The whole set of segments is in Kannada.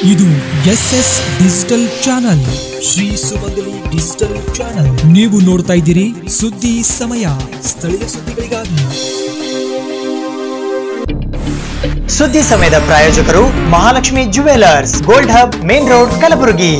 ಇದು S S digital channel Shri Sumangali digital channel ನೀವು ನೋಡ್ತಾ ಇದ್ದೀರಿ ಸುದ್ದಿ ಸಮಯ ಸ್ಥಳೀಯ ಸುದ್ದಿಗಳಿಗಾಗಿ ಸುದ್ದಿ ಸಮಯದ ಪ್ರಾಯೋಜಕರು Mahalakshmi jewellers gold hub main road Kalaburagi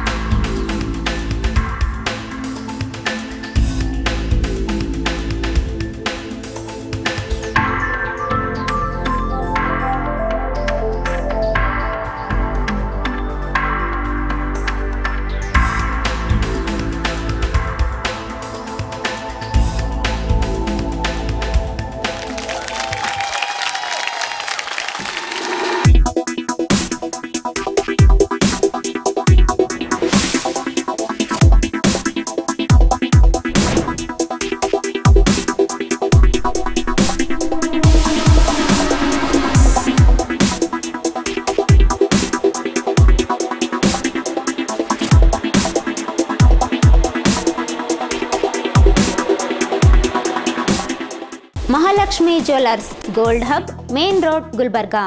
Mahalakshmi jewellers gold hub main road Gulbarga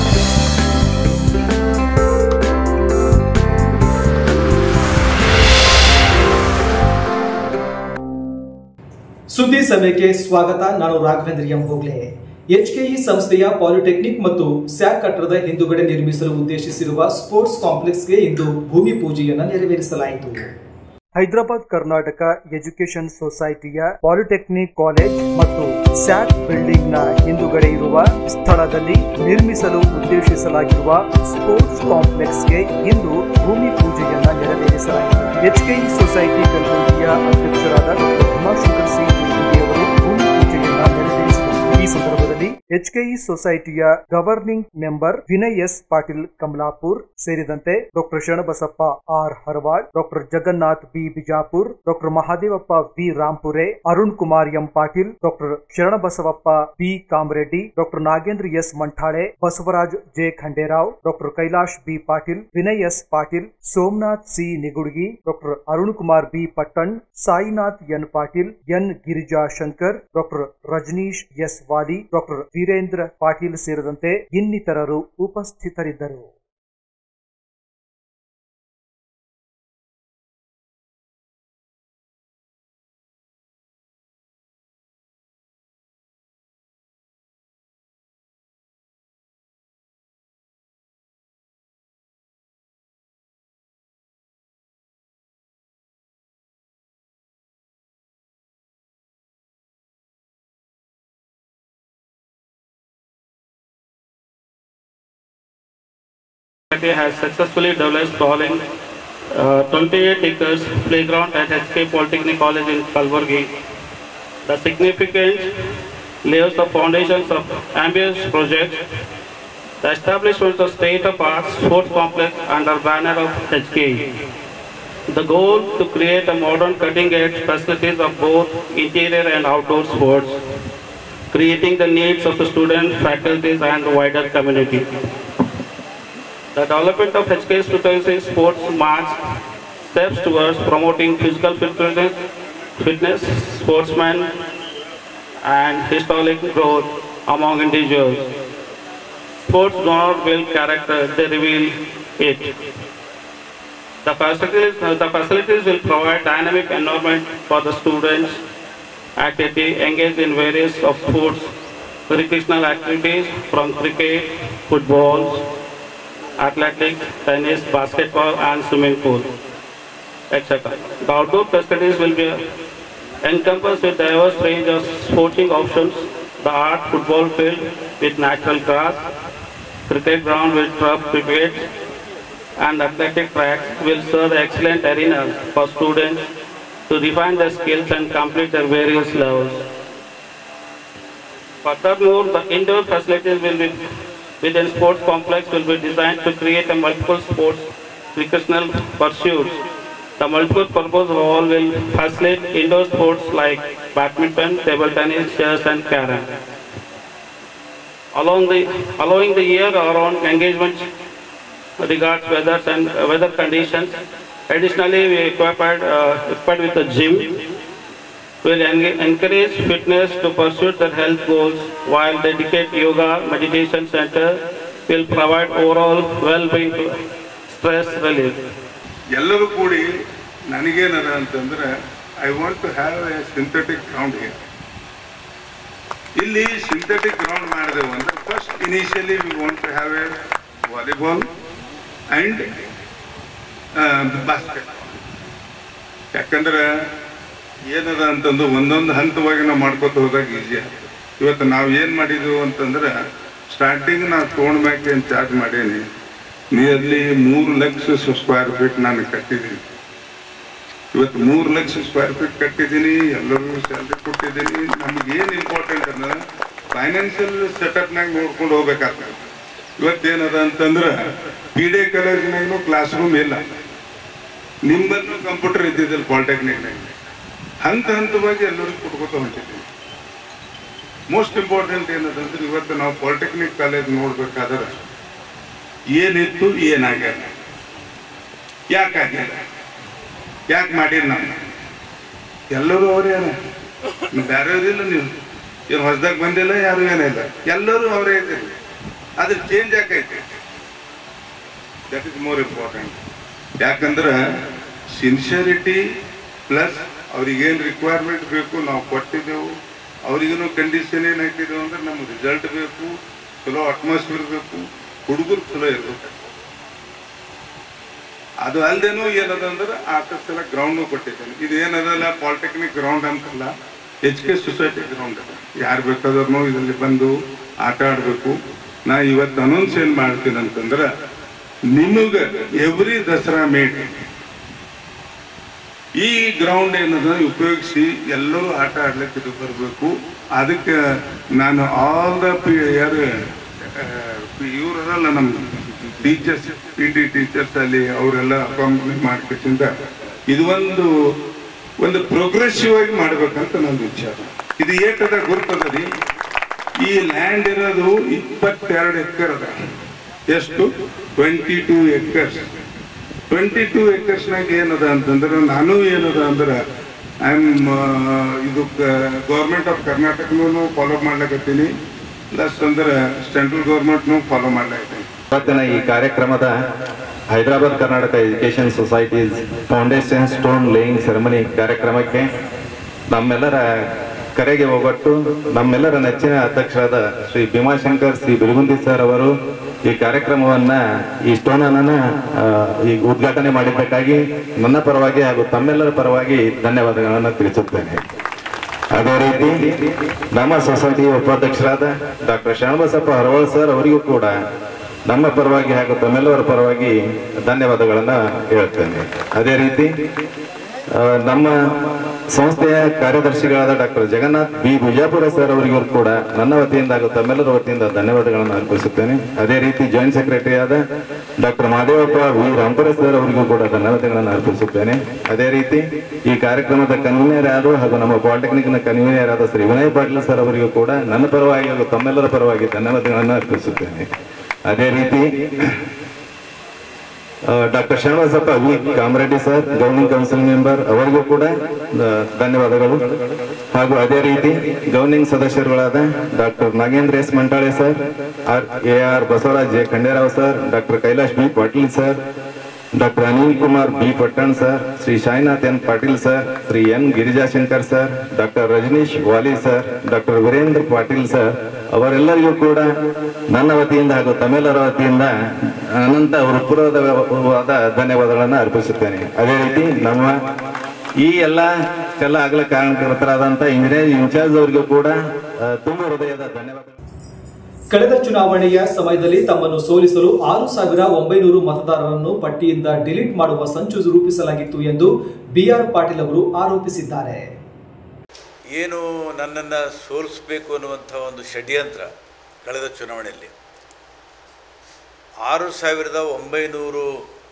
ಸುದ್ದಿ ಸಮಯಕ್ಕೆ ಸ್ವಾಗತ ನಾನು ರಾಘವೇಂದ್ರ ಎಂ ಹೋಗ್ಲೆ ಎಚ್ಕೆಇ ಸಂಸ್ಥೆಯ ಪಾಲಿಟೆಕ್ನಿಕ್ ಮತ್ತು ಸ್ಯಾಕ್ ಕಟ್ಟಡದ ಹಿಂದುಗಡೆ ನಿರ್ಮಿಸಲು ಉದ್ದೇಶಿಸಿರುವ ಸ್ಪೋರ್ಟ್ಸ್ ಕಾಂಪ್ಲೆಕ್ಸ್ಗೆ ಇಂದು ಭೂಮಿ ಪೂಜೆಯನ್ನು ನೆರವೇರಿಸಲಾಯಿತು ಹೈದರಾಬಾದ್ ಕರ್ನಾಟಕ ಎಜುಕೇಶನ್ ಸೊಸೈಟಿಯ ಪಾಲಿಟೆಕ್ನಿಕ್ ಕಾಲೇಜ್ ಮತ್ತು ಸ್ಯಾಕ್ ಬಿಲ್ಡಿಂಗ್ ನ ಹಿಂದುಗಡೆ ಇರುವ ಸ್ಥಳದಲ್ಲಿ ನಿರ್ಮಿಸಲು ಉದ್ದೇಶಿಸಲಾಗಿರುವ ಸ್ಪೋರ್ಟ್ಸ್ ಕಾಂಪ್ಲೆಕ್ಸ್ಗೆ ಇಂದು ಭೂಮಿ ಪೂಜೆಯನ್ನ ನೆರವೇರಿಸಲಾಯಿತು ಎಚ್ಕೆಇ ಸೊಸೈಟಿ ಕಲಬುರಗಿಯ ಅಧ್ಯಕ್ಷರಾದ ಡಾಕ್ಟರ್ ಉಮಾಶಂಕರ್ ಸಿ ಅವರು ಭೂಮಿ ಪೂಜೆಯನ್ನ ನೆರವೇರಿಸಿದರು ಈ ಸಂದರ್ಭದಲ್ಲಿ ಎಚ್ಕೆಇ ಸೊಸೈಟಿಯ governing member Vinay S Patil Kamalapur ಸೇರಿದಂತೆ doctor Sharanabasappa R Haraval doctor Jagannath B Bijapur doctor Mahadevappa V Rampure Arun Kumar M Patil doctor Sharanabasavappa B Kamareddy doctor Nagendra S Manthale Basavaraj J Khanderao doctor Kailash B Patil Vinay S Patil Somanath C Nigudgi doctor Arun Kumar B Pattan Sainath N Patil N Girija Shankar doctor Rajanish S Wali doctor Virendra Patil ಸೇರಿದಂತೆ ಇನ್ನಿತರರು ಉಪಸ್ಥಿತರಿದ್ದರು Society has successfully developed sprawling uh, 28 acres playground at HK Polytechnic College in Kalburgi. The significant lays the foundations of ambitious project. The establishment of state-of-art sports complex under banner of HK. The goal to create a modern cutting-edge facilities of both interior and outdoor sports, creating the needs of the students, faculties and the wider community. The development of HK Specialty Sports marks steps towards promoting physical fitness, fitness, sportsmen, and historic growth among individuals. Sports do not build character, they reveal it. The facilities, the facilities will provide dynamic environment for the students activity engaged in various of sports, recreational activities from cricket, football, athletics, tennis, basketball, and swimming pool, etc. The outdoor facilities will be encompassed with diverse range of sporting options, the art football field with natural grass, cricket ground with turf cricket, and athletic track will serve excellent arena for students to refine their skills and complete their various levels. Furthermore, the indoor facilities will be within sports complex will be designed to create a multiple sports recreational pursuits. The multiple purpose hall will facilitate indoor sports like badminton, table tennis, chess and carom. Along the, allowing the year-round engagement regards weather and weather conditions. Additionally, we equipped, uh, equipped with a gym will en- encourage fitness to pursue their health goals while dedicate yoga, meditation center will provide overall well-being to stress relief. ಎಲ್ಲರೂ ಕೂಡಿ ನನಗೇನದ ಅಂತಂದ್ರೆ I want to have a synthetic ground here ಇಲ್ಲಿ ಸಿಂಥೆಟಿಕ್ ಗ್ರೌಂಡ್ ಮಾಡಿದೆವು ಅಂದ್ರೆ first initially we want to have a volleyball and basket ಯಾಕಂದ್ರೆ ಏನದ ಅಂತಂದು ಒಂದೊಂದು ಹಂತವಾಗಿ ನಾವು ಮಾಡ್ಕೊತ ಹೋದಾಗ ಈಸಿ ಇವತ್ತು ನಾವು ಏನು ಮಾಡಿದ್ವು ಅಂತಂದ್ರೆ ಸ್ಟಾರ್ಟಿಂಗ್ ನಾವು ತೊಗೊಂಡ್ ಮ್ಯಾಕೆ ಏನು ಚಾರ್ಜ್ ಮಾಡೀನಿ ನಿಯರ್ಲಿ ಮೂರು ಲಕ್ಷ ಸ್ಕ್ವೇರ್ ಫೀಟ್ ನಾನು ಕಟ್ಟಿದ್ದೀನಿ ಇವತ್ತು ಮೂರು ಲಕ್ಷ ಸ್ಕ್ವೇರ್ ಫೀಟ್ ಕಟ್ಟಿದ್ದೀನಿ ಎಲ್ಲರಿಗೂ ಸ್ಯಾಲ್ರಿ ಕೊಟ್ಟಿದ್ದೀನಿ ನಮ್ಗೆ ಏನು ಇಂಪಾರ್ಟೆಂಟ್ ಅಂದ್ರೆ ಫೈನಾನ್ಷಿಯಲ್ ಸೆಟಪ್ನಾಗ ನೋಡ್ಕೊಂಡು ಹೋಗ್ಬೇಕಾಗ್ತದೆ ಇವತ್ತೇನದ ಅಂತಂದ್ರೆ ಪಿ ಡಿ ಕಾಲೇಜ್ನಾಗೂ ಕ್ಲಾಸ್ ರೂಮ್ ಇಲ್ಲ ನಿಮ್ಮಲ್ಲೂ ಕಂಪ್ಯೂಟರ್ ಇದ್ದಿದ್ದಿಲ್ಲ ಪಾಲಿಟೆಕ್ನಿಕ್ನಾಗ ಹಂತ ಹಂತವಾಗಿ ಎಲ್ಲರಿಗೂ ಕೊಟ್ಕೋತ ಹೊಂಟಿದ್ದೀವಿ ಮೋಸ್ಟ್ ಇಂಪಾರ್ಟೆಂಟ್ ಏನದಂದ್ರೆ ಇವತ್ತು ನಾವು ಪಾಲಿಟೆಕ್ನಿಕ್ ಕಾಲೇಜ್ ನೋಡ್ಬೇಕಾದ್ರೆ ಏನಿತ್ತು ಏನಾಗ್ಯದ ಯಾಕಾಗ್ಯದ ಯಾಕೆ ಮಾಡಿರಿ ನಾವು ಎಲ್ಲರೂ ಅವರೇ ಬೇರೆಯವರಿಲ್ಲ ನೀವು ಏನು ಹೊಸದಾಗ ಬಂದಿಲ್ಲ ಯಾರು ಏನಿಲ್ಲ ಎಲ್ಲರೂ ಅವರೇ ಇದ್ದೀರಿ ಅದ್ರ ಚೇಂಜ್ ಯಾಕೈತೆ ದಟ್ ಇಸ್ ಮೋರ್ ಇಂಪಾರ್ಟೆಂಟ್ ಯಾಕಂದ್ರೆ ಸಿನ್ಸಿಯರಿಟಿ ಪ್ಲಸ್ ಅವ್ರಿಗೇನು ರಿಕ್ವೈರ್ಮೆಂಟ್ ಬೇಕು ನಾವು ಕೊಟ್ಟಿದ್ದೆವು ಅವ್ರಿಗೂ ಕಂಡೀಷನ್ ಏನು ಹಾಕಿದೆವು ಅಂದ್ರೆ ನಮ್ಗೆ ರಿಸಲ್ಟ್ ಬೇಕು ಚಲೋ ಅಟ್ಮಾಸ್ಫಿಯರ್ ಬೇಕು ಹುಡುಗರು ಚಲೋ ಇರ್ಬೇಕು ಅದು ಅಲ್ದೇನು ಏನದ ಅಂದ್ರೆ ಆರ್ಟಿಸ್ಟ್ ಎಲ್ಲ ಗ್ರೌಂಡ್ ಕೊಟ್ಟಿದ್ದೇನೆ ಇದು ಏನದಲ್ಲ ಪಾಲಿಟೆಕ್ನಿಕ್ ಗ್ರೌಂಡ್ ಅಂತಲ್ಲ ಎಚ್ ಕೆ ಸೊಸೈಟಿ ಗ್ರೌಂಡ್ ಅದ ಯಾರು ಬೇಕಾದ್ರೂ ಇದರಲ್ಲಿ ಬಂದು ಆಟ ಆಡಬೇಕು ನಾ ಇವತ್ತು ಅನೌನ್ಸ್ ಏನ್ ಮಾಡ್ತೀನಿ ಅಂತಂದ್ರೆ ನಿಮಗೆ ಎವ್ರಿ ದಸರಾ ಮೇಟ್ ಈ ಗ್ರೌಂಡ್ ಏನದ ಉಪಯೋಗಿಸಿ ಎಲ್ಲರೂ ಆಟ ಆಡ್ಲಿಕ್ಕೆ ಇದು ಬರಬೇಕು ಅದಕ್ಕೆ ನಾನು ಆಲ್ ದ ಪಿ ಯಾರು ಇವರಲ್ಲ ನಮ್ಮ ಟೀಚರ್ಸ್ ಪಿ ಟಿ ಟೀಚರ್ಸ್ ಅಲ್ಲಿ ಅವರೆಲ್ಲ ಅಕಾಂಪನಿ ಮಾಡ್ಕೊತಿಂದ ಇದು ಒಂದು ಒಂದು ಪ್ರೋಗ್ರೆಸಿವ್ ಆಗಿ ಮಾಡ್ಬೇಕಂತ ನನ್ನ ವಿಚಾರ ಇದು ಏಟದ ಗುರುತದ ರೀ ಈ ಲ್ಯಾಂಡ್ ಇರೋದು ಇಪ್ಪತ್ತೆರಡು ಎಕರ್ ಅದ ಎಷ್ಟು twenty two acres twenty two ಎಕರ್ಸ್ನಾಗ ಏನದ ಅಂತಂದ್ರೆ ನಾನು ಏನದ ಅಂದ್ರೆ ಐ ಆಮ್ ಇದು ಗೌರ್ಮೆಂಟ್ ಆಫ್ ಕರ್ನಾಟಕನೂ ಫಾಲೋ ಮಾಡ್ಲಕತ್ತೀನಿ ಪ್ಲಸ್ ಅಂದ್ರೆ ಸೆಂಟ್ರಲ್ ಗೌರ್ಮೆಂಟ್ನು ಫಾಲೋ ಮಾಡ್ಲಕತ್ತೀನಿ ಇವತ್ತಿನ ಈ ಕಾರ್ಯಕ್ರಮದ Hyderabad Karnataka education societies foundation stone laying ceremony ಕಾರ್ಯಕ್ರಮಕ್ಕೆ ನಮ್ಮೆಲ್ಲರ ಕರೆಗೆ ಒಗ್ಗಟ್ಟು ನಮ್ಮೆಲ್ಲರ ನೆಚ್ಚಿನ ಅಧ್ಯಕ್ಷರಾದ ಶ್ರೀ ಭೀಮಾಶಂಕರ್ ಶ್ರೀ ಬಿರುಗುಂದಿ ಸರ್ ಅವರು ಈ ಕಾರ್ಯಕ್ರಮವನ್ನ ಈ ಸ್ಟೋನ್ ಅನ್ನ ಈ ಉದ್ಘಾಟನೆ ಮಾಡಿದ್ದಕ್ಕಾಗಿ ನನ್ನ ಪರವಾಗಿ ಹಾಗೂ ತಮ್ಮೆಲ್ಲರ ಪರವಾಗಿ ಧನ್ಯವಾದಗಳನ್ನು ತಿಳಿಸುತ್ತೇನೆ ಅದೇ ರೀತಿ ನಮ್ಮ ಸೊಸೈಟಿಯ ಉಪಾಧ್ಯಕ್ಷರಾದ ಡಾಕ್ಟರ್ ಶರಣಬಸಪ್ಪ ಹರವಳ್ ಸರ್ ಅವರಿಗೂ ಕೂಡ ನಮ್ಮ ಪರವಾಗಿ ಹಾಗೂ ತಮ್ಮೆಲ್ಲವರ ಪರವಾಗಿ ಧನ್ಯವಾದಗಳನ್ನ ಹೇಳ್ತೇನೆ ಅದೇ ರೀತಿ ಆ, ನಮ್ಮ ಸಂಸ್ಥೆಯ ಕಾರ್ಯದರ್ಶಿಗಳಾದ doctor Jagannath B Bijapur sir ಅವರಿಗೂ ಕೂಡ ನನ್ನ ವತಿಯಿಂದ ಹಾಗೂ ತಮ್ಮೆಲ್ಲರ ವತಿಯಿಂದ ಧನ್ಯವಾದಗಳನ್ನು ಅರ್ಪಿಸುತ್ತೇನೆ ಅದೇ ರೀತಿ ಜಾಯಿಂಟ್ ಸೆಕ್ರೆಟರಿ ಆದ doctor Mahadevappa V Rampur sir ಅವರಿಗೂ ಕೂಡ ಧನ್ಯವಾದಗಳನ್ನು ಅರ್ಪಿಸುತ್ತೇನೆ ಅದೇ ರೀತಿ ಈ ಕಾರ್ಯಕ್ರಮದ ಕನ್ವೀನರ್ ಆದ ಹಾಗೂ ನಮ್ಮ ಪಾಲಿಟೆಕ್ನಿಕ್ ನ ಕನ್ವೀನರ್ ಆದ ಶ್ರೀ ವಿನಯ್ ಪಾಟೀಲ್ ಸರ್ ಅವರಿಗೂ ಕೂಡ ನನ್ನ ಪರವಾಗಿ ಹಾಗೂ ತಮ್ಮೆಲ್ಲರ ಪರವಾಗಿ ಧನ್ಯವಾದಗಳನ್ನು ಅರ್ಪಿಸುತ್ತೇನೆ ಅದೇ ರೀತಿ doctor Srinivasappa V Kamareddy sir governing council member ಅವರಿಗೂ ಕೂಡ ಆ, ಧನ್ಯವಾದಗಳು ಹಾಗೂ ಅದೇ ರೀತಿ ಗವರ್ನಿಂಗ್ ಸದಸ್ಯರುಗಳಾದ doctor Nagendra S Mantale sir R A R Basavaraj J Khanderao sir doctor Kailash B Patil sir doctor Anil Kumar B Pattan sir Shri Sainath N Patil sir Shri N Girijashankar sir doctor Rajanish Wali sir doctor Virendra Patil sir ಅವರೆಲ್ಲರಿಗೂ ಕೂಡ ನನ್ನ ವತಿಯಿಂದ ಹಾಗೂ ತಮ್ಮೆಲ್ಲರ ವತಿಯಿಂದ ಅನಂತ ಹೃತ್ಪೂರ್ವಕವಾದ ಧನ್ಯವಾದಗಳನ್ನು ಅರ್ಪಿಸುತ್ತೇನೆ ಅದೇ ರೀತಿ ನಮ್ಮ ಈ ಎಲ್ಲ ಎಲ್ಲ ಆಗಲ ಕಾರಣಕರ್ತರಾದಂಥ ಇಂಜಿನಿಯರಿಂಗ್ ಇನ್ಚಾರ್ಜ್ ಅವರಿಗೂ ಕೂಡ ಆ, ತುಂಬ ಹೃದಯದ ಧನ್ಯವಾದ ಕಳೆದ ಚುನಾವಣೆಯ ಸಮಯದಲ್ಲಿ ತಮ್ಮನ್ನು ಸೋಲಿಸಲು ಆರು ಸಾವಿರ ಒಂಬೈನೂರು ಮತದಾರರನ್ನು ಪಟ್ಟಿಯಿಂದ ಡಿಲೀಟ್ ಮಾಡುವ ಸಂಚು ರೂಪಿಸಲಾಗಿತ್ತು ಎಂದು ಬಿಆರ್ ಪಾಟೀಲ್ ಅವರು ಆರೋಪಿಸಿದ್ದಾರೆ ಏನು ನನ್ನನ್ನು ಸೋಲಿಸಬೇಕು ಅನ್ನುವಂಥ ಒಂದು ಷಡ್ಯಂತ್ರ ಕಳೆದ ಚುನಾವಣೆಯಲ್ಲಿ ಆರು ಸಾವಿರದ ಒಂಬೈನೂರು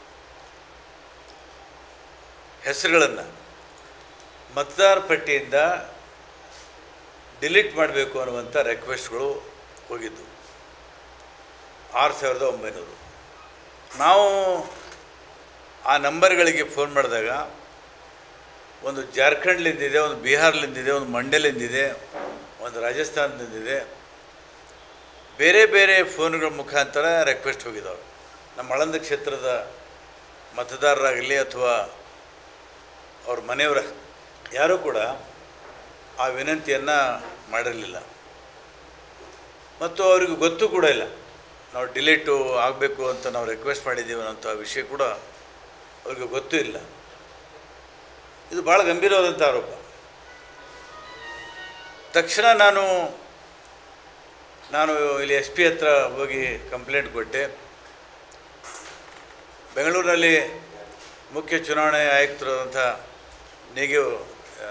ಹೆಸರುಗಳನ್ನು ಮತದಾರ ಪಟ್ಟಿಯಿಂದ ಡಿಲೀಟ್ ಮಾಡಬೇಕು ಅನ್ನುವಂಥ ರಿಕ್ವೆಸ್ಟ್ಗಳು ಹೋಗಿದ್ದು ಆರು ಸಾವಿರದ ಒಂಬೈನೂರು ನಾವು ಆ ನಂಬರ್ಗಳಿಗೆ ಫೋನ್ ಮಾಡಿದಾಗ ಒಂದು ಜಾರ್ಖಂಡ್ಲಿಂದಿದೆ ಒಂದು ಬಿಹಾರ್ಲಿಂದಿದೆ ಒಂದು ಮಂಡ್ಯಲಿಂದಿದೆ ಒಂದು ರಾಜಸ್ಥಾನದಿಂದಿದೆ ಬೇರೆ ಬೇರೆ ಫೋನ್ಗಳ ಮುಖಾಂತರ ರಿಕ್ವೆಸ್ಟ್ ಹೋಗಿದ್ದಾವೆ ನಮ್ಮ ಆಳಂದ ಕ್ಷೇತ್ರದ ಮತದಾರರಾಗಲಿ ಅಥವಾ ಅವ್ರ ಮನೆಯವರ ಯಾರೂ ಕೂಡ ಆ ವಿನಂತಿಯನ್ನು ಮಾಡಿರಲಿಲ್ಲ ಮತ್ತು ಅವರಿಗೆ ಗೊತ್ತು ಕೂಡ ಇಲ್ಲ ನಾವು ಡಿಲೀಟು ಆಗಬೇಕು ಅಂತ ನಾವು ರಿಕ್ವೆಸ್ಟ್ ಮಾಡಿದ್ದೀವಿ ಅನ್ನೋಂಥ ವಿಷಯ ಕೂಡ ಅವ್ರಿಗೆ ಗೊತ್ತೂ ಇಲ್ಲ ಇದು ಭಾಳ ಗಂಭೀರವಾದಂಥ ಆರೋಪ ತಕ್ಷಣ ನಾನು ನಾನು ಇಲ್ಲಿ ಎಸ್ ಪಿ ಹತ್ರ ಹೋಗಿ ಕಂಪ್ಲೇಂಟ್ ಕೊಟ್ಟೆ ಬೆಂಗಳೂರಿನಲ್ಲಿ ಮುಖ್ಯ ಚುನಾವಣೆ ಆಯುಕ್ತರಾದಂಥ ನೇಗೆ ಆ,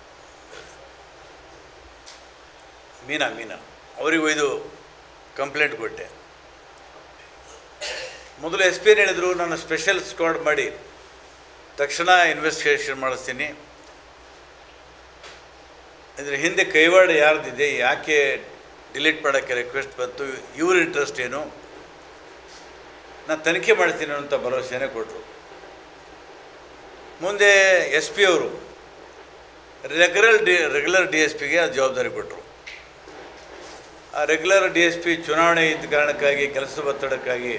ಮೀನಾ ಮೀನಾ ಅವರಿಗೆ ಒಯ್ದು ಕಂಪ್ಲೇಂಟ್ ಕೊಟ್ಟೆ ಮೊದಲು ಎಸ್ ಪಿ ಏನು ಹೇಳಿದರು ನಾನು ಸ್ಪೆಷಲ್ ಸ್ಕ್ವಾಡ್ ಮಾಡಿ ತಕ್ಷಣ ಇನ್ವೆಸ್ಟಿಗೇಷನ್ ಮಾಡಿಸ್ತೀನಿ ಇದರ ಹಿಂದೆ ಕೈವಾಡ ಯಾರ್ದಿದೆ ಯಾಕೆ ಡಿಲೀಟ್ ಮಾಡೋಕ್ಕೆ ರಿಕ್ವೆಸ್ಟ್ ಬಂತು ಇವ್ರ ಇಂಟ್ರೆಸ್ಟ್ ಏನು ನಾನು ತನಿಖೆ ಮಾಡ್ತೀನಿ ಅಂತ ಭರವಸೆನೇ ಕೊಟ್ಟರು ಮುಂದೆ ಎಸ್ ಪಿ ಅವರು regular D regular D S ಪಿಗೆ ಅದು ಜವಾಬ್ದಾರಿ ಕೊಟ್ಟರು ಆ ರೆಗ್ಯುಲರ್ ಡಿ ಎಸ್ ಪಿ ಚುನಾವಣೆ ಇದ್ದ ಕಾರಣಕ್ಕಾಗಿ ಕೆಲಸದ ಒತ್ತಡಕ್ಕಾಗಿ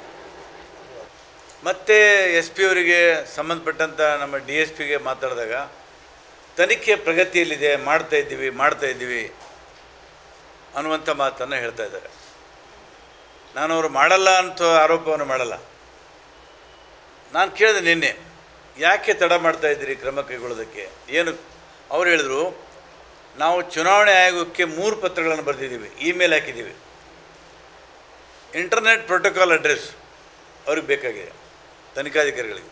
ಮತ್ತೆ ಎಸ್ ಪಿ ಅವರಿಗೆ ಸಂಬಂಧಪಟ್ಟಂಥ ನಮ್ಮ ಡಿ ಎಸ್ ಪಿಗೆ ಮಾತಾಡಿದಾಗ ತನಿಖೆ ಪ್ರಗತಿಯಲ್ಲಿದೆ ಮಾಡ್ತಾ ಇದ್ದೀವಿ ಮಾಡ್ತಾ ಇದ್ದೀವಿ ಅನ್ನುವಂಥ ಮಾತನ್ನು ಹೇಳ್ತಾ ಇದ್ದಾರೆ ನಾನು ಅವರು ಮಾಡಲ್ಲ ಅಂತ ಆರೋಪವನ್ನು ಮಾಡಲ್ಲ ನಾನು ಕೇಳಿದೆ ನಿನ್ನೆ ಯಾಕೆ ತಡ ಮಾಡ್ತಾ ಇದ್ದೀರಿ ಕ್ರಮ ಕೈಗೊಳ್ಳೋದಕ್ಕೆ ಏನು ಅವ್ರು ಹೇಳಿದ್ರು ನಾವು ಚುನಾವಣೆ ಆಯೋಗಕ್ಕೆ ಮೂರು ಪತ್ರಗಳನ್ನು ಬರೆದಿದ್ದೀವಿ ಇಮೇಲ್ ಹಾಕಿದ್ದೀವಿ ಇಂಟರ್ನೆಟ್ ಪ್ರೋಟೋಕಾಲ್ ಅಡ್ರೆಸ್ ಅವ್ರಿಗೆ ಬೇಕಾಗಿದೆ ತನಿಖಾಧಿಕಾರಿಗಳಿಗೆ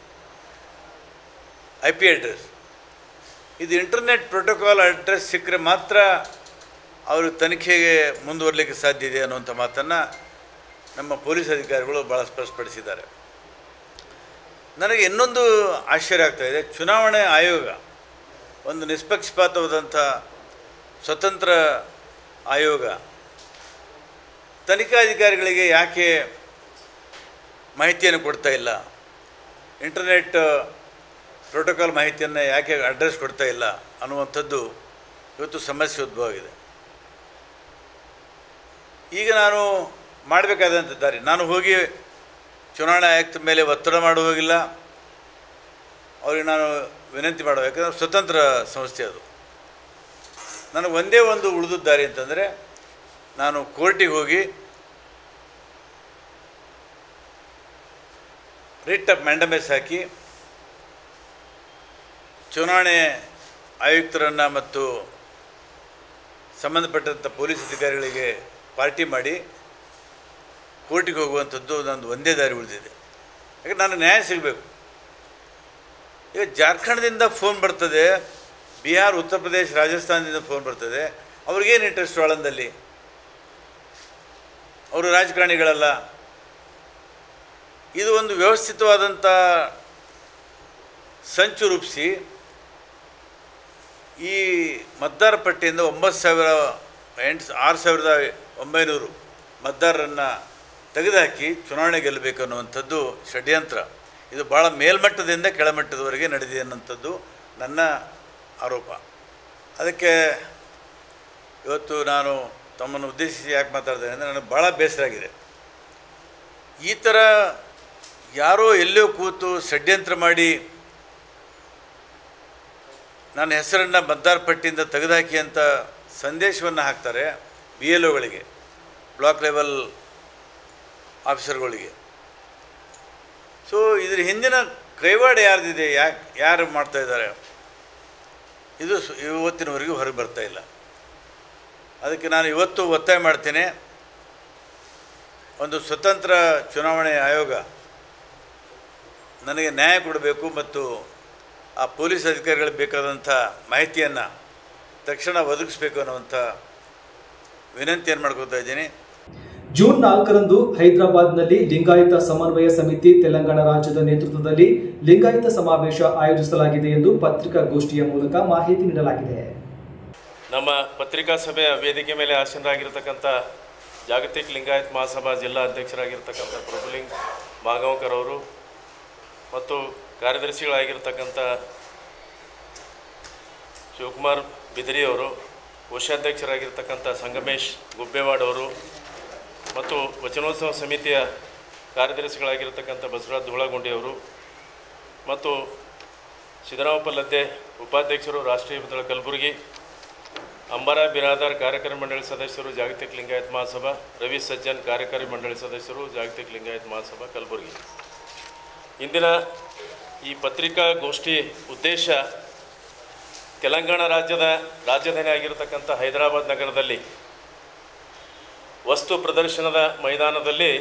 ಐ ಪಿ ಅಡ್ರೆಸ್ ಇದು ಇಂಟರ್ನೆಟ್ ಪ್ರೋಟೋಕಾಲ್ ಅಡ್ರೆಸ್ ಸಿಕ್ಕರೆ ಮಾತ್ರ ಅವರು ತನಿಖೆಗೆ ಮುಂದುವರಲಿಕ್ಕೆ ಸಾಧ್ಯ ಇದೆ ಅನ್ನುವಂಥ ಮಾತನ್ನು ನಮ್ಮ ಪೊಲೀಸ್ ಅಧಿಕಾರಿಗಳು ಭಾಳ ಸ್ಪಷ್ಟಪಡಿಸಿದ್ದಾರೆ ನನಗೆ ಇನ್ನೊಂದು ಆಶ್ಚರ್ಯ ಆಗ್ತಾಯಿದೆ ಚುನಾವಣೆ ಆಯೋಗ ಒಂದು ನಿಷ್ಪಕ್ಷಪಾತವಾದಂಥ ಸ್ವತಂತ್ರ ಆಯೋಗ ತನಿಖಾಧಿಕಾರಿಗಳಿಗೆ ಯಾಕೆ ಮಾಹಿತಿಯನ್ನು ಕೊಡ್ತಾ ಇಲ್ಲ ಇಂಟರ್ನೆಟ್ ಪ್ರೋಟೋಕಾಲ್ ಮಾಹಿತಿಯನ್ನು ಯಾಕೆ ಅಡ್ರೆಸ್ ಕೊಡ್ತಾ ಇಲ್ಲ ಅನ್ನುವಂಥದ್ದು ಇವತ್ತು ಸಮಸ್ಯೆ ಉದ್ಭವ ಆಗಿದೆ ಈಗ ನಾನು ಮಾಡಬೇಕಾದಂಥ ದಾರಿ ನಾನು ಹೋಗಿ ಚುನಾವಣಾ ಆಯುಕ್ತ ಮೇಲೆ ಒತ್ತಡ ಮಾಡೋ ಹೋಗಿಲ್ಲ ಅವ್ರಿಗೆ ನಾನು ವಿನಂತಿ ಮಾಡೋ ಯಾಕಂದರೆ ಸ್ವತಂತ್ರ ಸಂಸ್ಥೆ ಅದು ನನಗೆ ಒಂದೇ ಒಂದು ಉಳಿದ ದಾರಿ ಅಂತಂದರೆ ನಾನು ಕೋರ್ಟಿಗೆ ಹೋಗಿ ರಿಟ್ ಆಫ್ ಮ್ಯಾಂಡಮೆಸ್ ಹಾಕಿ ಚುನಾವಣೆ ಆಯುಕ್ತರನ್ನು ಮತ್ತು ಸಂಬಂಧಪಟ್ಟಂಥ ಪೊಲೀಸ್ ಅಧಿಕಾರಿಗಳಿಗೆ ಪಾರ್ಟಿ ಮಾಡಿ ಕೋರ್ಟಿಗೆ ಹೋಗುವಂಥದ್ದು ನಂದು ಒಂದೇ ದಾರಿ ಉಳಿದಿದೆ ಯಾಕೆ ನನಗೆ ನ್ಯಾಯ ಸಿಗಬೇಕು ಈಗ ಜಾರ್ಖಂಡ್ದಿಂದ ಫೋನ್ ಬರ್ತದೆ ಬಿಹಾರ್ ಉತ್ತರ ಪ್ರದೇಶ ರಾಜಸ್ಥಾನದಿಂದ ಫೋನ್ ಬರ್ತದೆ ಅವ್ರಿಗೇನು ಇಂಟ್ರೆಸ್ಟ್ ಆಳಂದಲ್ಲಿ ಅವರು ರಾಜಕಾರಣಿಗಳಲ್ಲ ಇದು ಒಂದು ವ್ಯವಸ್ಥಿತವಾದಂಥ ಸಂಚು ರೂಪಿಸಿ ಈ ಮತದಾರ ಪಟ್ಟಿಯಿಂದ ಒಂಬತ್ತು ಸಾವಿರ ಎಂಟು ಆರು ಸಾವಿರದ ಒಂಬೈನೂರು ಮತದಾರರನ್ನು ತೆಗೆದುಹಾಕಿ ಚುನಾವಣೆ ಗೆಲ್ಲಬೇಕು ಅನ್ನುವಂಥದ್ದು ಷಡ್ಯಂತ್ರ ಇದು ಭಾಳ ಮೇಲ್ಮಟ್ಟದಿಂದ ಕೆಳಮಟ್ಟದವರೆಗೆ ನಡೆದಿದೆ ಅನ್ನೋಂಥದ್ದು ನನ್ನ ಆರೋಪ ಅದಕ್ಕೆ ಇವತ್ತು ನಾನು ತಮ್ಮನ್ನು ಉದ್ದೇಶಿಸಿ ಯಾಕೆ ಮಾತಾಡ್ದೆ ಅಂದರೆ ನನಗೆ ಭಾಳ ಬೇಸರ ಆಗಿದೆ ಈ ಥರ ಯಾರೋ ಎಲ್ಲೋ ಕೂತು ಷಡ್ಯಂತ್ರ ಮಾಡಿ ನನ್ನ ಹೆಸರನ್ನು ಮತದಾರ ಪಟ್ಟಿಯಿಂದ ತೆಗೆದುಹಾಕಿ ಅಂತ ಸಂದೇಶವನ್ನು ಹಾಕ್ತಾರೆ ಬಿ ಎಲ್ ಒಗಳಿಗೆ ಬ್ಲಾಕ್ ಲೆವೆಲ್ ಆಫೀಸರ್ಗಳಿಗೆ ಸೊ ಇದ್ರ ಹಿಂದಿನ ಕೈವಾಡ ಯಾರ್ದಿದೆ ಯಾಕೆ ಯಾರು ಮಾಡ್ತಾ ಇದ್ದಾರೆ ಇದು ಸು- ಇವತ್ತಿನವರೆಗೂ ಹೊರಗೆ ಬರ್ತಾ ಇಲ್ಲ ಅದಕ್ಕೆ ನಾನು ಇವತ್ತು ಒತ್ತಾಯ ಮಾಡ್ತೇನೆ ಒಂದು ಸ್ವತಂತ್ರ ಚುನಾವಣೆ ಆಯೋಗ ನನಗೆ ನ್ಯಾಯ ಕೊಡಬೇಕು ಮತ್ತು ಆ ಪೊಲೀಸ್ ಅಧಿಕಾರಿಗಳಿಗೆ ಬೇಕಾದಂಥ ಮಾಹಿತಿಯನ್ನು ತಕ್ಷಣ ಒದಗಿಸ್ಬೇಕು ಅನ್ನುವಂಥ ವಿನಂತಿಯನ್ನು ಮಾಡ್ಕೋತಾ ಇದ್ದೀನಿ ಜೂನ್ ನಾಲ್ಕರಂದು ಹೈದರಾಬಾದ್ನಲ್ಲಿ ಲಿಂಗಾಯತ ಸಮನ್ವಯ ಸಮಿತಿ ತೆಲಂಗಾಣ ರಾಜ್ಯದ ನೇತೃತ್ವದಲ್ಲಿ ಲಿಂಗಾಯತ ಸಮಾವೇಶ ಆಯೋಜಿಸಲಾಗಿದೆ ಎಂದು ಪತ್ರಿಕಾಗೋಷ್ಠಿಯ ಮೂಲಕ ಮಾಹಿತಿ ನೀಡಲಾಗಿದೆ ನಮ್ಮ ಪತ್ರಿಕಾ ಸಭೆಯ ವೇದಿಕೆ ಮೇಲೆ ಆಸೀನರಾಗಿರ್ತಕ್ಕಂಥ ಜಾಗತಿಕ ಲಿಂಗಾಯತ್ ಮಹಾಸಭಾ ಜಿಲ್ಲಾ ಅಧ್ಯಕ್ಷರಾಗಿರ್ತಕ್ಕಂಥ ಪ್ರಭುಲಿಂಗ್ ಮಾಗಾಂವ್ಕರ್ ಅವರು ಮತ್ತು ಕಾರ್ಯದರ್ಶಿಗಳಾಗಿರ್ತಕ್ಕಂಥ ಶಿವಕುಮಾರ್ ಬಿದರಿ ಅವರು ಕೋಶಾಧ್ಯಕ್ಷರಾಗಿರ್ತಕ್ಕಂಥ ಸಂಗಮೇಶ್ ಗುಬ್ಬೇವಾಡ್ ಅವರು ಮತ್ತು ವಚನೋತ್ಸವ ಸಮಿತಿಯ ಕಾರ್ಯದರ್ಶಿಗಳಾಗಿರ್ತಕ್ಕಂಥ ಬಸವರಾಜ್ ಧೂಳಗುಂಡಿಯವರು ಮತ್ತು ಸಿದ್ದರಾಮಪ್ಪ ಲದ್ದೆ ಉಪಾಧ್ಯಕ್ಷರು ರಾಷ್ಟ್ರೀಯ ವಿದ್ಯಾಲಯ ಕಲಬುರಗಿ ಅಂಬರ ಬಿರಾದಾರ್ ಕಾರ್ಯಕಾರಿ ಮಂಡಳಿ ಸದಸ್ಯರು ಜಾಗತಿಕ ಲಿಂಗಾಯತ್ ಮಹಾಸಭಾ ರವಿ ಸಜ್ಜನ್ ಕಾರ್ಯಕಾರಿ ಮಂಡಳಿ ಸದಸ್ಯರು ಜಾಗತಿಕ ಲಿಂಗಾಯತ್ ಮಹಾಸಭಾ ಕಲಬುರಗಿ ಇಂದಿನ ಈ ಪತ್ರಿಕಾಗೋಷ್ಠಿ ಉದ್ದೇಶ ತೆಲಂಗಾಣ ರಾಜ್ಯದ ರಾಜಧಾನಿ ಆಗಿರತಕ್ಕಂಥ ಹೈದರಾಬಾದ್ ನಗರದಲ್ಲಿ ವಸ್ತು ಪ್ರದರ್ಶನದ ಮೈದಾನದಲ್ಲಿ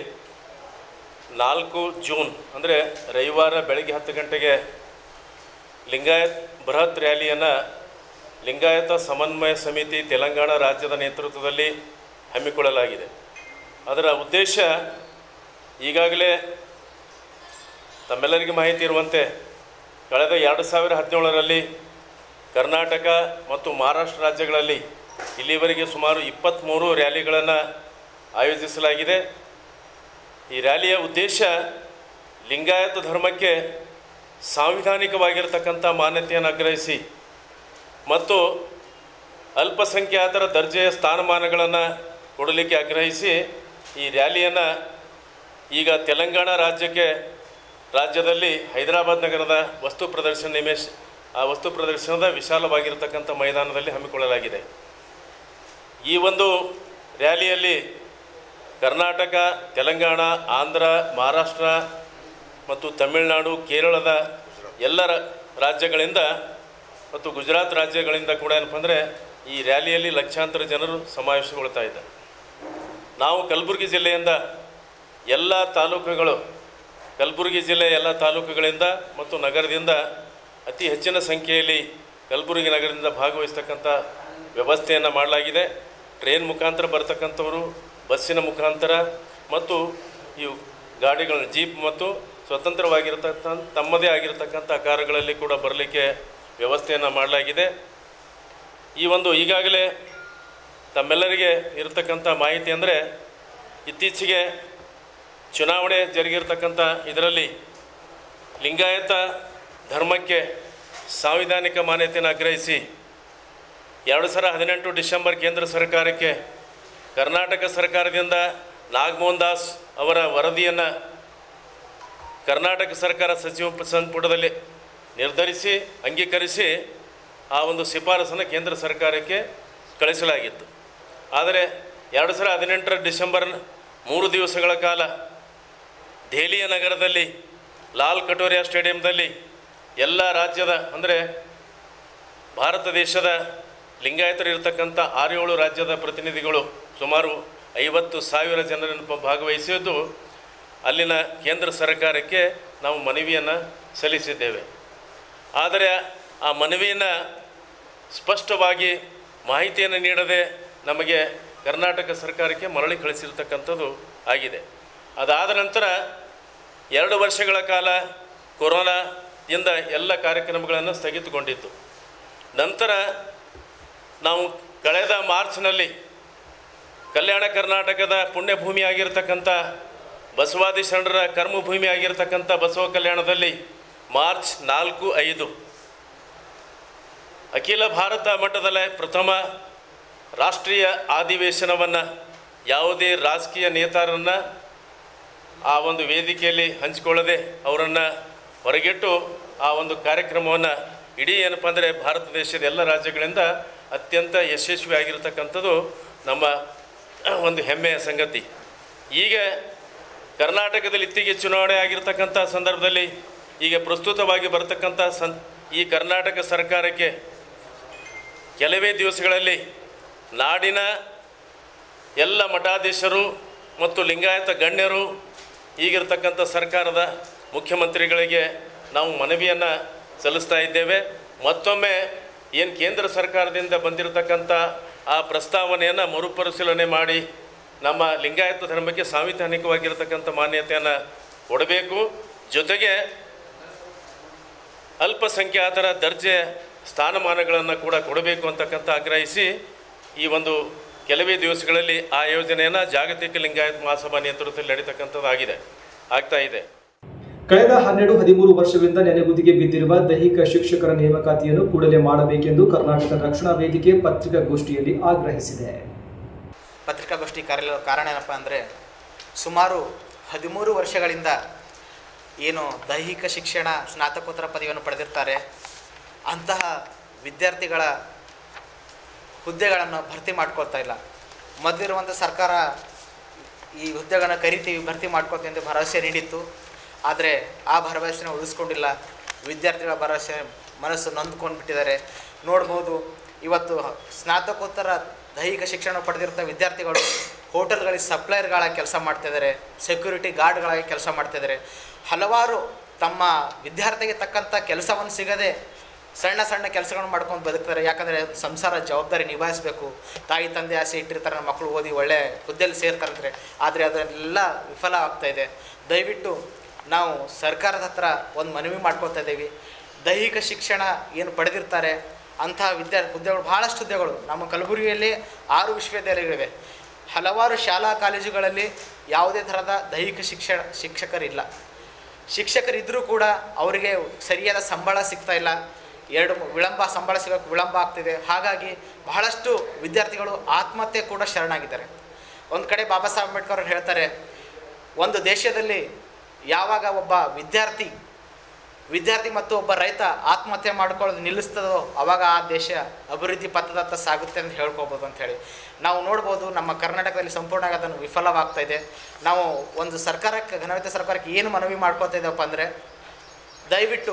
ನಾಲ್ಕು ಜೂನ್ ಅಂದರೆ ರವಿವಾರ ಬೆಳಗ್ಗೆ ಹತ್ತು ಗಂಟೆಗೆ ಲಿಂಗಾಯತ್ ಬೃಹತ್ ರ್ಯಾಲಿಯನ್ನು ಲಿಂಗಾಯತ ಸಮನ್ವಯ ಸಮಿತಿ ತೆಲಂಗಾಣ ರಾಜ್ಯದ ನೇತೃತ್ವದಲ್ಲಿ ಹಮ್ಮಿಕೊಳ್ಳಲಾಗಿದೆ ಅದರ ಉದ್ದೇಶ ಈಗಾಗಲೇ ತಮ್ಮೆಲ್ಲರಿಗೂ ಮಾಹಿತಿ ಇರುವಂತೆ ಕಳೆದ ಎರಡು ಸಾವಿರ ಹದಿನೇಳರಲ್ಲಿ ಕರ್ನಾಟಕ ಮತ್ತು ಮಹಾರಾಷ್ಟ್ರ ರಾಜ್ಯಗಳಲ್ಲಿ ಇಲ್ಲಿವರೆಗೆ ಸುಮಾರು ಇಪ್ಪತ್ತ್ಮೂರು ರ್ಯಾಲಿಗಳನ್ನು ಆಯೋಜಿಸಲಾಗಿದೆ ಈ ರ್ಯಾಲಿಯ ಉದ್ದೇಶ ಲಿಂಗಾಯತ ಧರ್ಮಕ್ಕೆ ಸಾಂವಿಧಾನಿಕವಾಗಿರತಕ್ಕಂಥ ಮಾನ್ಯತೆಯನ್ನು ಆಗ್ರಹಿಸಿ ಮತ್ತು ಅಲ್ಪಸಂಖ್ಯಾತರ ದರ್ಜೆಯ ಸ್ಥಾನಮಾನಗಳನ್ನು ಕೊಡಲಿಕ್ಕೆ ಆಗ್ರಹಿಸಿ ಈ ರ್ಯಾಲಿಯನ್ನು ಈಗ ತೆಲಂಗಾಣ ರಾಜ್ಯಕ್ಕೆ ರಾಜ್ಯದಲ್ಲಿ ಹೈದರಾಬಾದ್ ನಗರದ ವಸ್ತು ಪ್ರದರ್ಶನ ನಿಮೇಶ್ ಆ ವಸ್ತು ಪ್ರದರ್ಶನದ ವಿಶಾಲವಾಗಿರ್ತಕ್ಕಂಥ ಮೈದಾನದಲ್ಲಿ ಹಮ್ಮಿಕೊಳ್ಳಲಾಗಿದೆ ಈ ಒಂದು ರ್ಯಾಲಿಯಲ್ಲಿ ಕರ್ನಾಟಕ ತೆಲಂಗಾಣ ಆಂಧ್ರ ಮಹಾರಾಷ್ಟ್ರ ಮತ್ತು ತಮಿಳುನಾಡು ಕೇರಳದ ಎಲ್ಲ ರ- ರಾಜ್ಯಗಳಿಂದ ಮತ್ತು ಗುಜರಾತ್ ರಾಜ್ಯಗಳಿಂದ ಕೂಡ ಏನಪ್ಪ ಅಂದರೆ ಈ ರ್ಯಾಲಿಯಲ್ಲಿ ಲಕ್ಷಾಂತರ ಜನರು ಸಮಾವೇಶಗೊಳ್ತಾ ಇದ್ದಾರೆ ನಾವು ಕಲಬುರಗಿ ಜಿಲ್ಲೆಯಿಂದ ಎಲ್ಲ ತಾಲೂಕುಗಳು ಕಲಬುರಗಿ ಜಿಲ್ಲೆಯ ಎಲ್ಲ ತಾಲೂಕುಗಳಿಂದ ಮತ್ತು ನಗರದಿಂದ ಅತಿ ಹೆಚ್ಚಿನ ಸಂಖ್ಯೆಯಲ್ಲಿ ಕಲಬುರಗಿ ನಗರದಿಂದ ಭಾಗವಹಿಸ್ತಕ್ಕಂಥ ವ್ಯವಸ್ಥೆಯನ್ನು ಮಾಡಲಾಗಿದೆ ಟ್ರೈನ್ ಮುಖಾಂತರ ಬರ್ತಕ್ಕಂಥವರು ಬಸ್ಸಿನ ಮುಖಾಂತರ ಮತ್ತು ಈ ಗಾಡಿಗಳ ಜೀಪ್ ಮತ್ತು ಸ್ವತಂತ್ರವಾಗಿರ್ತಕ್ಕಂಥ ತಮ್ಮದೇ ಆಗಿರತಕ್ಕಂಥ ಕಾರುಗಳಲ್ಲಿ ಕೂಡ ಬರಲಿಕ್ಕೆ ವ್ಯವಸ್ಥೆಯನ್ನು ಮಾಡಲಾಗಿದೆ ಈ ಒಂದು ಈಗಾಗಲೇ ತಮ್ಮೆಲ್ಲರಿಗೆ ಇರತಕ್ಕಂಥ ಮಾಹಿತಿ ಅಂದರೆ ಇತ್ತೀಚೆಗೆ ಚುನಾವಣೆ ಜರುಗಿರ್ತಕ್ಕಂಥ ಇದರಲ್ಲಿ ಲಿಂಗಾಯತ ಧರ್ಮಕ್ಕೆ ಸಾಂವಿಧಾನಿಕ ಮಾನ್ಯತೆಯನ್ನು ಆಗ್ರಹಿಸಿ ಎರಡು ಸಾವಿರ ಹದಿನೆಂಟು ಡಿಸೆಂಬರ್ ಕೇಂದ್ರ ಸರ್ಕಾರಕ್ಕೆ ಕರ್ನಾಟಕ ಸರ್ಕಾರದಿಂದ ನಾಗಮೋಹನ್ ದಾಸ್ ಅವರ ವರದಿಯನ್ನು ಕರ್ನಾಟಕ ಸರ್ಕಾರ ಸಚಿವ ಸಂಪುಟದಲ್ಲಿ ನಿರ್ಧರಿಸಿ ಅಂಗೀಕರಿಸಿ ಆ ಒಂದು ಶಿಫಾರಸನ್ನು ಕೇಂದ್ರ ಸರ್ಕಾರಕ್ಕೆ ಕಳಿಸಲಾಗಿತ್ತು ಆದರೆ ಎರಡು ಸಾವಿರ ಹದಿನೆಂಟರ ಡಿಸೆಂಬರ್ ಮೂರು ದಿವಸಗಳ ಕಾಲ ದೆಹಲಿಯ ನಗರದಲ್ಲಿ ಲಾಲ್ ಕಟೋರಿಯಾ ಸ್ಟೇಡಿಯಂದಲ್ಲಿ ಎಲ್ಲ ರಾಜ್ಯದ ಅಂದರೆ ಭಾರತ ದೇಶದ ಲಿಂಗಾಯತರು ಇರತಕ್ಕಂಥ ಆರು ಏಳು ರಾಜ್ಯದ ಪ್ರತಿನಿಧಿಗಳು ಸುಮಾರು ಐವತ್ತು ಸಾವಿರ ಜನರನ್ನು ಪ- ಭಾಗವಹಿಸಿದ್ದು ಅಲ್ಲಿನ ಕೇಂದ್ರ ಸರ್ಕಾರಕ್ಕೆ ನಾವು ಮನವಿಯನ್ನು ಸಲ್ಲಿಸಿದ್ದೇವೆ ಆದರೆ ಆ ಮನವಿಯನ್ನು ಸ್ಪಷ್ಟವಾಗಿ ಮಾಹಿತಿಯನ್ನು ನೀಡದೆ ನಮಗೆ ಕರ್ನಾಟಕ ಸರ್ಕಾರಕ್ಕೆ ಮರಳಿ ಕಳಿಸಿರ್ತಕ್ಕಂಥದ್ದು ಆಗಿದೆ ಅದಾದ ನಂತರ ಎರಡು ವರ್ಷಗಳ ಕಾಲ ಕೊರೋನಾದಿಂದ ಎಲ್ಲ ಕಾರ್ಯಕ್ರಮಗಳನ್ನು ಸ್ಥಗಿತಗೊಂಡಿತ್ತು ನಂತರ ನಾವು ಕಳೆದ ಮಾರ್ಚ್ನಲ್ಲಿ ಕಲ್ಯಾಣ ಕರ್ನಾಟಕದ ಪುಣ್ಯಭೂಮಿ ಆಗಿರ್ತಕ್ಕಂಥ ಬಸವಾದಿ ಶರಣರ ಕರ್ಮಭೂಮಿ ಆಗಿರ್ತಕ್ಕಂಥ ಬಸವ ಕಲ್ಯಾಣದಲ್ಲಿ ಮಾರ್ಚ್ ನಾಲ್ಕು ಐದು ಅಖಿಲ ಭಾರತ ಮಟ್ಟದಲ್ಲೇ ಪ್ರಥಮ ರಾಷ್ಟ್ರೀಯ ಅಧಿವೇಶನವನ್ನು ಯಾವುದೇ ರಾಜಕೀಯ ನೇತಾರನ್ನು ಆ ಒಂದು ವೇದಿಕೆಯಲ್ಲಿ ಹಂಚಿಕೊಳ್ಳದೆ ಅವರನ್ನು ಹೊರಗಿಟ್ಟು ಆ ಒಂದು ಕಾರ್ಯಕ್ರಮವನ್ನು ಇಡೀ ಏನಪ್ಪ ಅಂದರೆ ಭಾರತ ದೇಶದ ಎಲ್ಲ ರಾಜ್ಯಗಳಿಂದ ಅತ್ಯಂತ ಯಶಸ್ವಿ ಆಗಿರತಕ್ಕಂಥದ್ದು ನಮ್ಮ ಒಂದು ಹೆಮ್ಮೆಯ ಸಂಗತಿ ಈಗ ಕರ್ನಾಟಕದಲ್ಲಿ ಇತ್ತೀಗೆ ಚುನಾವಣೆ ಆಗಿರ್ತಕ್ಕಂಥ ಸಂದರ್ಭದಲ್ಲಿ ಈಗ ಪ್ರಸ್ತುತವಾಗಿ ಬರತಕ್ಕಂಥ ಸಂ ಈ ಕರ್ನಾಟಕ ಸರ್ಕಾರಕ್ಕೆ ಕೆಲವೇ ದಿವಸಗಳಲ್ಲಿ ನಾಡಿನ ಎಲ್ಲ ಮಠಾಧೀಶರು ಮತ್ತು ಲಿಂಗಾಯತ ಗಣ್ಯರು ಈಗಿರ್ತಕ್ಕಂಥ ಸರ್ಕಾರದ ಮುಖ್ಯಮಂತ್ರಿಗಳಿಗೆ ನಾವು ಮನವಿಯನ್ನು ಸಲ್ಲಿಸ್ತಾ ಇದ್ದೇವೆ ಮತ್ತೊಮ್ಮೆ ಏನು ಕೇಂದ್ರ ಸರ್ಕಾರದಿಂದ ಬಂದಿರತಕ್ಕಂಥ ಆ ಪ್ರಸ್ತಾವನೆಯನ್ನು ಮರುಪರಿಶೀಲನೆ ಮಾಡಿ ನಮ್ಮ ಲಿಂಗಾಯತ ಧರ್ಮಕ್ಕೆ ಸಾಂವಿಧಾನಿಕವಾಗಿರತಕ್ಕಂಥ ಮಾನ್ಯತೆಯನ್ನು ಕೊಡಬೇಕು ಜೊತೆಗೆ ಅಲ್ಪಸಂಖ್ಯಾತರ ದರ್ಜೆ ಸ್ಥಾನಮಾನಗಳನ್ನು ಕೂಡ ಕೊಡಬೇಕು ಅಂತಕ್ಕಂಥ ಆಗ್ರಹಿಸಿ ಈ ಒಂದು ಕೆಲವೇ ದಿವಸಗಳಲ್ಲಿ ಆ ಯೋಜನೆಯನ್ನು ಜಾಗತಿಕ ಲಿಂಗಾಯತ್ ಮಹಾಸಭಾ ನೇತೃತ್ವದಲ್ಲಿ ನಡೀತಕ್ಕಂಥದ್ದಾಗಿದೆ ಆಗ್ತಾ ಇದೆ ಕಳೆದ ಹನ್ನೆರಡು ಹದಿಮೂರು ವರ್ಷಗಳಿಂದ ನೆನೆಗುದಿಗೆ ಬಿದ್ದಿರುವ ದೈಹಿಕ ಶಿಕ್ಷಕರ ನೇಮಕಾತಿಯನ್ನು ಕೂಡಲೇ ಮಾಡಬೇಕೆಂದು ಕರ್ನಾಟಕ ರಕ್ಷಣಾ ವೇದಿಕೆ ಪತ್ರಿಕಾಗೋಷ್ಠಿಯಲ್ಲಿ ಆಗ್ರಹಿಸಿದೆ ಪತ್ರಿಕಾಗೋಷ್ಠಿ ಕಾರ್ಯ ಕಾರಣ ಏನಪ್ಪ ಅಂದರೆ ಸುಮಾರು ಹದಿಮೂರು ವರ್ಷಗಳಿಂದ ಏನು ದೈಹಿಕ ಶಿಕ್ಷಣ ಸ್ನಾತಕೋತ್ತರ ಪದವಿಯನ್ನು ಪಡೆದಿರ್ತಾರೆ ಅಂತಹ ವಿದ್ಯಾರ್ಥಿಗಳ ಹುದ್ದೆಗಳನ್ನು ಭರ್ತಿ ಮಾಡ್ಕೊಳ್ತಾ ಇಲ್ಲ ಮೊದಲಿರುವಂಥ ಸರ್ಕಾರ ಈ ಹುದ್ದೆಗಳನ್ನು ಕರಿತೀವಿ ಭರ್ತಿ ಮಾಡ್ಕೊಳ್ತೀವಿ ಅಂತ ಭರವಸೆ ನೀಡಿತ್ತು ಆದರೆ ಆ ಭರವಸೆನ ಉಳಿಸ್ಕೊಂಡಿಲ್ಲ ವಿದ್ಯಾರ್ಥಿಗಳ ಭರವಸೆ ಮನಸ್ಸು ನೊಂದ್ಕೊಂಡ್ಬಿಟ್ಟಿದ್ದಾರೆ ನೋಡ್ಬೋದು ಇವತ್ತು ಸ್ನಾತಕೋತ್ತರ ದೈಹಿಕ ಶಿಕ್ಷಣ ಪಡೆದಿರ್ತ ವಿದ್ಯಾರ್ಥಿಗಳು ಹೋಟೆಲ್ಗಳಿಗೆ ಸಪ್ಲೈಯರ್ಗಳ ಕೆಲಸ ಮಾಡ್ತಿದ್ದಾರೆ ಸೆಕ್ಯೂರಿಟಿ ಗಾರ್ಡ್ಗಳಾಗಿ ಕೆಲಸ ಮಾಡ್ತಿದ್ದಾರೆ ಹಲವಾರು ತಮ್ಮ ವಿದ್ಯಾರ್ಥಿಗೆ ತಕ್ಕಂಥ ಕೆಲಸವನ್ನು ಸಿಗದೆ ಸಣ್ಣ ಸಣ್ಣ ಕೆಲಸಗಳನ್ನು ಮಾಡ್ಕೊಂಡು ಬದುಕ್ತಾರೆ ಯಾಕಂದರೆ ಸಂಸಾರ ಜವಾಬ್ದಾರಿ ನಿಭಾಯಿಸಬೇಕು ತಾಯಿ ತಂದೆ ಆಸೆ ಇಟ್ಟಿರ್ತಾರೆ ನಮ್ಮ ಮಕ್ಕಳು ಓದಿ ಒಳ್ಳೆ ಹುದ್ದೆಯಲ್ಲಿ ಸೇರ್ತಾರಂದರೆ ಆದರೆ ಅದನ್ನೆಲ್ಲ ವಿಫಲ ಆಗ್ತಾ ಇದೆ ದಯವಿಟ್ಟು ನಾವು ಸರ್ಕಾರದ ಹತ್ರ ಒಂದು ಮನವಿ ಮಾಡ್ಕೊಳ್ತಾ ಇದ್ದೀವಿ ದೈಹಿಕ ಶಿಕ್ಷಣ ಏನು ಪಡೆದಿರ್ತಾರೆ ಅಂತಹ ವಿದ್ಯಾ ಹುದ್ದೆಗಳು ಭಾಳಷ್ಟು ಹುದ್ದೆಗಳು ನಮ್ಮ ಕಲಬುರಗಿಯಲ್ಲಿ ಆರು ವಿಶ್ವವಿದ್ಯಾಲಯಗಳಿವೆ ಹಲವಾರು ಶಾಲಾ ಕಾಲೇಜುಗಳಲ್ಲಿ ಯಾವುದೇ ಥರದ ದೈಹಿಕ ಶಿಕ್ಷಣ ಶಿಕ್ಷಕರಿಲ್ಲ ಶಿಕ್ಷಕರಿದ್ದರೂ ಕೂಡ ಅವರಿಗೆ ಸರಿಯಾದ ಸಂಬಳ ಸಿಗ್ತಾ ಇಲ್ಲ ಎರಡು ಮೂ- ವಿಳಂಬ ಸಂಬಳ ಸಿಗೋಕ್ಕೆ ವಿಳಂಬ ಆಗ್ತಿದೆ ಹಾಗಾಗಿ ಬಹಳಷ್ಟು ವಿದ್ಯಾರ್ಥಿಗಳು ಆತ್ಮಹತ್ಯೆ ಕೂಡ ಶರಣಾಗಿದ್ದಾರೆ ಒಂದು ಕಡೆ ಬಾಬಾ ಸಾಹೇಬ್ ಅಂಬೇಡ್ಕರ್ ಅವ್ರು ಹೇಳ್ತಾರೆ ಒಂದು ದೇಶದಲ್ಲಿ ಯಾವಾಗ ಒಬ್ಬ ವಿದ್ಯಾರ್ಥಿ ವಿದ್ಯಾರ್ಥಿ ಮತ್ತು ಒಬ್ಬ ರೈತ ಆತ್ಮಹತ್ಯೆ ಮಾಡ್ಕೊಳ್ಳೋದು ನಿಲ್ಲಿಸ್ತದೋ ಅವಾಗ ಆ ದೇಶ ಅಭಿವೃದ್ಧಿ ಪಥದತ್ತ ಸಾಗುತ್ತೆ ಅಂತ ಹೇಳ್ಕೊಬೋದು ಅಂತ ಹೇಳಿ ನಾವು ನೋಡ್ಬೋದು ನಮ್ಮ ಕರ್ನಾಟಕದಲ್ಲಿ ಸಂಪೂರ್ಣವಾಗಿ ಅದನ್ನು ವಿಫಲವಾಗ್ತಾ ಇದೆ ನಾವು ಒಂದು ಸರ್ಕಾರಕ್ಕೆ ಘನವಿತ ಸರ್ಕಾರಕ್ಕೆ ಏನು ಮನವಿ ಮಾಡ್ಕೊತಾ ಇದ್ದೇವಪ್ಪ ಅಂದರೆ ದಯವಿಟ್ಟು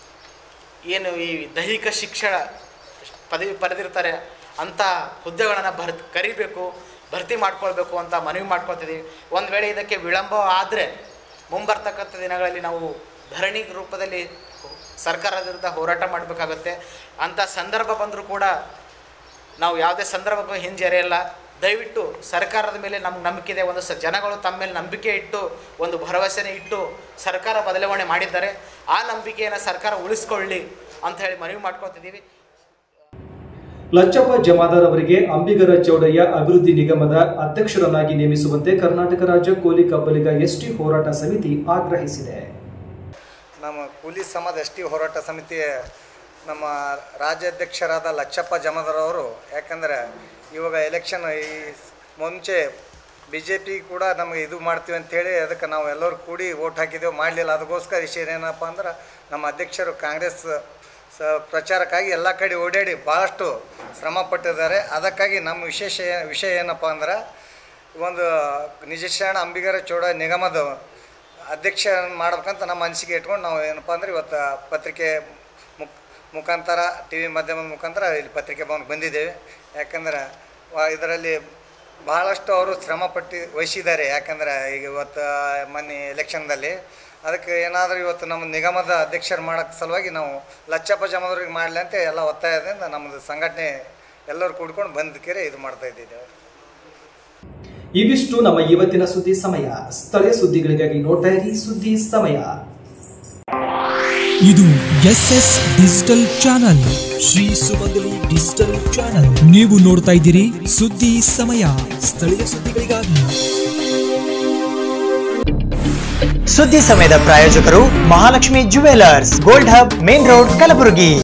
ಏನು ಈ ದೈಹಿಕ ಶಿಕ್ಷಣ ಪದವಿ ಪಡೆದಿರ್ತಾರೆ ಅಂಥ ಹುದ್ದೆಗಳನ್ನು ಭರ್ ಕರಿಬೇಕು ಭರ್ತಿ ಮಾಡ್ಕೊಳ್ಬೇಕು ಅಂತ ಮನವಿ ಮಾಡ್ಕೊತಿದ್ದೀವಿ ಒಂದು ವೇಳೆ ಇದಕ್ಕೆ ವಿಳಂಬ ಆದರೆ ಮುಂಬರ್ತಕ್ಕಂಥ ದಿನಗಳಲ್ಲಿ ನಾವು ಧರಣಿ ರೂಪದಲ್ಲಿ ಸರ್ಕಾರದ ವಿರುದ್ಧ ಹೋರಾಟ ಮಾಡಬೇಕಾಗುತ್ತೆ ಅಂಥ ಸಂದರ್ಭ ಬಂದರೂ ಕೂಡ ನಾವು ಯಾವುದೇ ಸಂದರ್ಭಕ್ಕೂ ಹಿಂಜರಿಯಲ್ಲ ದಯವಿಟ್ಟು ಸರ್ಕಾರದ ಮೇಲೆ ನಮ್ಗೆ ನಂಬಿಕೆ ಇದೆ ಒಂದು ಸ ಜನಗಳು ತಮ್ಮ ಮೇಲೆ ನಂಬಿಕೆ ಇಟ್ಟು ಒಂದು ಭರವಸೆನ ಇಟ್ಟು ಸರ್ಕಾರ ಬದಲಾವಣೆ ಮಾಡಿದ್ದಾರೆ ಆ ನಂಬಿಕೆಯನ್ನು ಸರ್ಕಾರ ಉಳಿಸ್ಕೊಳ್ಳಿ ಅಂತ ಹೇಳಿ ಮನವಿ ಮಾಡ್ಕೊತಿದ್ದೀವಿ ಲಚ್ಚಪ್ಪ ಜಮಾದಾರ್ ಅವರಿಗೆ ಅಂಬಿಗರ ಚೌಡಯ್ಯ ಅಭಿವೃದ್ಧಿ ನಿಗಮದ ಅಧ್ಯಕ್ಷರನ್ನಾಗಿ ನೇಮಿಸುವಂತೆ ಕರ್ನಾಟಕ ರಾಜ್ಯ ಕೂಲಿ ಕಬ್ಬಲಿಗ ಎಸ್ಟಿ ಹೋರಾಟ ಸಮಿತಿ ಆಗ್ರಹಿಸಿದೆ ನಮ್ಮ ಕೂಲಿ ಸಮಾಜ ಎಸ್ ಟಿ ಹೋರಾಟ ಸಮಿತಿಯ ನಮ್ಮ ರಾಜ್ಯಾಧ್ಯಕ್ಷರಾದ ಲಚ್ಚಪ್ಪ ಜಮದರ್ ಅವರು ಯಾಕಂದರೆ ಇವಾಗ ಎಲೆಕ್ಷನ್ ಈ ಮುಂಚೆ ಬಿ ಜೆ ಪಿ ಕೂಡ ನಮಗೆ ಇದು ಮಾಡ್ತೀವಿ ಅಂತೇಳಿ ಅದಕ್ಕೆ ನಾವು ಎಲ್ಲರೂ ಕೂಡಿ ಓಟ್ ಹಾಕಿದ್ದೆವು ಮಾಡಲಿಲ್ಲ ಅದಕ್ಕೋಸ್ಕರ ವಿಷಯ ಏನಪ್ಪ ಅಂದ್ರೆ ನಮ್ಮ ಅಧ್ಯಕ್ಷರು ಕಾಂಗ್ರೆಸ್ ಸ ಪ್ರಚಾರಕ್ಕಾಗಿ ಎಲ್ಲ ಕಡೆ ಓಡಾಡಿ ಭಾಳಷ್ಟು ಶ್ರಮ ಪಟ್ಟಿದ್ದಾರೆ ಅದಕ್ಕಾಗಿ ನಮ್ಮ ವಿಶೇಷ ಏ- ವಿಷಯ ಏನಪ್ಪ ಅಂದ್ರೆ ಒಂದು ನಿಜಶರಣ ಅಂಬಿಗರ ಚೌಡ ನಿಗಮದ ಅಧ್ಯಕ್ಷ ಮಾಡ್ಬೇಕಂತ ನಮ್ಮ ಅನಿಸಿಕೆ ಇಟ್ಕೊಂಡು ನಾವು ಏನಪ್ಪ ಅಂದ್ರೆ ಇವತ್ತು ಪತ್ರಿಕೆ ಮುಖ ಮುಖಾಂತರ ಟಿ ವಿ ಮಾಧ್ಯಮದ ಮುಖಾಂತರ ಇಲ್ಲಿ ಪತ್ರಿಕೆ ಭವನಕ್ಕೆ ಬಂದಿದ್ದೇವೆ ಯಾಕಂದ್ರೆ ವ- ಇದರಲ್ಲಿ ಬಹಳಷ್ಟು ಅವರು ಶ್ರಮಪಟ್ಟು ವಹಿಸಿದ್ದಾರೆ ಯಾಕಂದ್ರೆ ಈಗ ಇವತ್ತು ಮೊನ್ನೆ ಎಲೆಕ್ಷನ್ದಲ್ಲಿ ಅದಕ್ಕೆ ಏನಾದರೂ ಇವತ್ತು ನಮ್ಮ ನಿಗಮದ ಅಧ್ಯಕ್ಷರು ಮಾಡೋಕ್ಕೆ ಸಲುವಾಗಿ ನಾವು ಲಚ್ಚಪ್ಪ ಜಮದವ್ರಿಗೆ ಮಾಡಲಿ ಅಂತ ಎಲ್ಲ ಒತ್ತಾಯದಿಂದ ನಮ್ಮದು ಸಂಘಟನೆ ಎಲ್ಲರೂ ಕೂಡ್ಕೊಂಡು ಬಂದಕ್ಕೆ ಇದು ಮಾಡ್ತಾ ಇದ್ದಿದ್ದೇವೆ ಇವಿಷ್ಟು ನಮ್ಮ ಇವತ್ತಿನ ಸುದ್ದಿ ಸಮಯ ಸ್ಥಳೀಯ ಸುದ್ದಿಗಳಿಗಾಗಿ ನೋಡ್ತಾ ಇರಿ ಸುದ್ದಿ ಸಮಯ ಇದು S S digital channel Shri Sumangali digital channel ನೀವು ನೋಡ್ತಾ ಇದ್ದೀರಿ ಸುದ್ದಿ ಸಮಯ ಸ್ಥಳೀಯ ಸುದ್ದಿಗಳಿಗಾಗಿ ಸುದ್ದಿ ಸಮಯದ ಪ್ರಾಯೋಜಕರು Mahalakshmi jewellers gold hub main road Kalaburagi